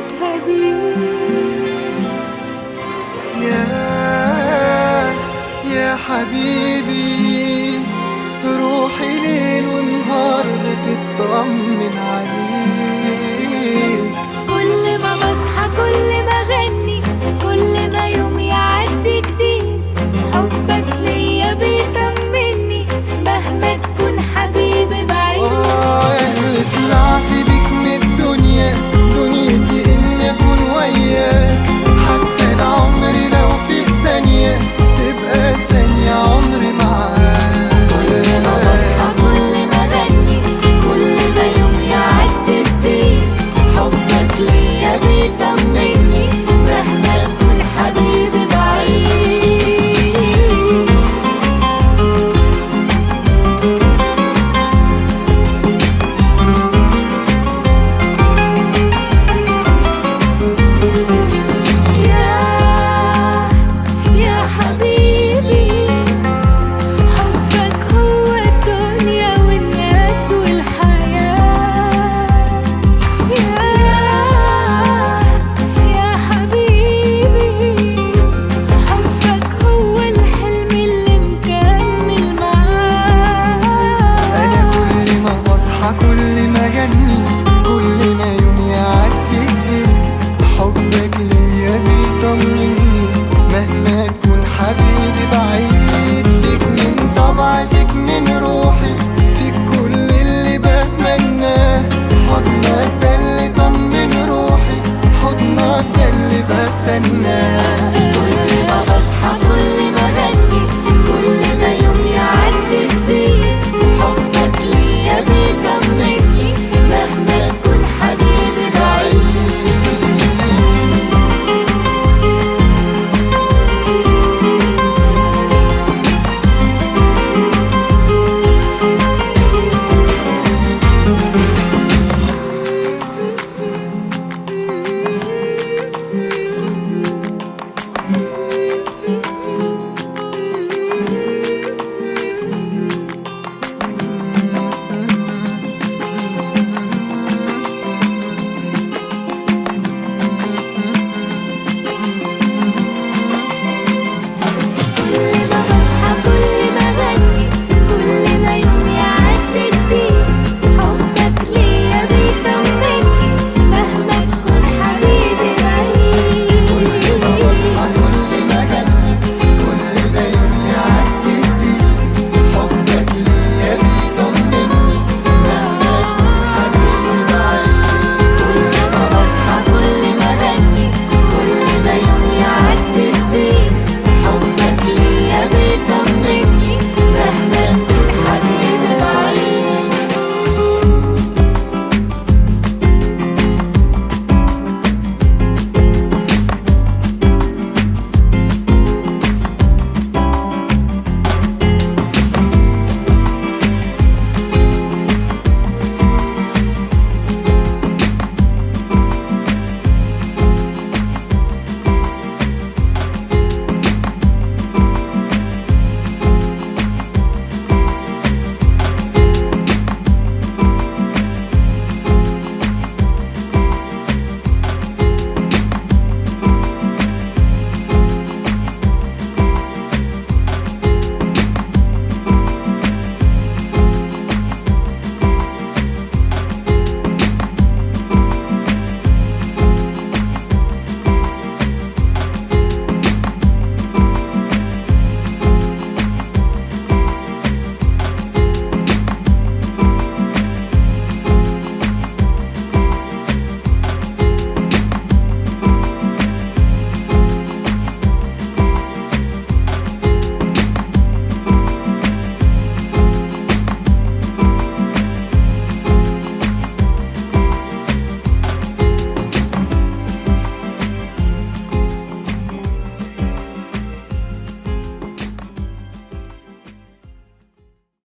حلاوتها دي يا يا حبيبي روحي ليل ونهار بتطمن عليك كل ما بصحى كل ما اغني كل ما يوم يعدي جديد حبك ليا بيطمني مهما تكون حبيبي بعيد آه اللي طلعت بيك من الدنيا دنيتي إني أكون وياك حتى العمر لو فيه ثانية تبقى ثانية عمري معاك كل ما بصحى كل ما اغني كل ما يوم يعدي جديد حبك ليا بيطمني مهما تكون حبيبي بعيد يا يا حبيبي حبك هو الدنيا والناس والحياة يا يا حبيبي حبك هو الحلم اللي مكمل معاك أنا كل ما بصحى كل ما أغني كل ما يوم يعدي جديد حبك ليا بيطمني مهما تكون حبيبي بعيد فيك من طبعي فيك من روحي فيك كل اللي بتمناه حضنك ده اللي طمن روحي حضنك ده اللي بستناه